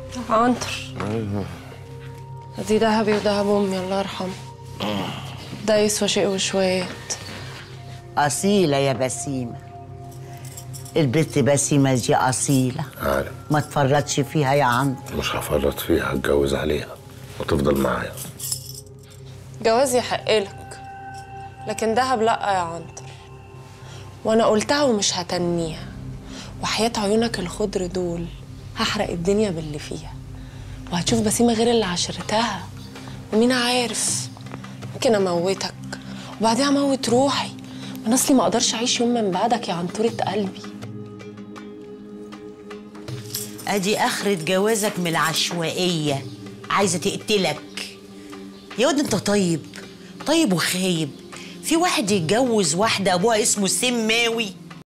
عنتر دي ذهبي وذهب امي الله يرحمه ده يسوى شيء وشويات أصيلة يا بسيمة البت بسيمة دي أصيلة عارف ما تفرطش فيها يا عنتر مش هفرط فيها هتجوز عليها وتفضل معايا جواز يحق لك لكن دهب لا يا عنتر وانا قلتها ومش هتنيها وحياة عيونك الخضر دول هحرق الدنيا باللي فيها وهتشوف بسيمة غير اللي عشرتها ومين عارف ممكن اموتك وبعدين اموت روحي انا اصلي ما اقدرش اعيش يوم من بعدك يا عنتورة قلبي أدي آخرة جوازك من العشوائية عايزة تقتلك يا واد أنت طيب طيب وخايب في واحد يتجوز واحدة أبوها اسمه سماوي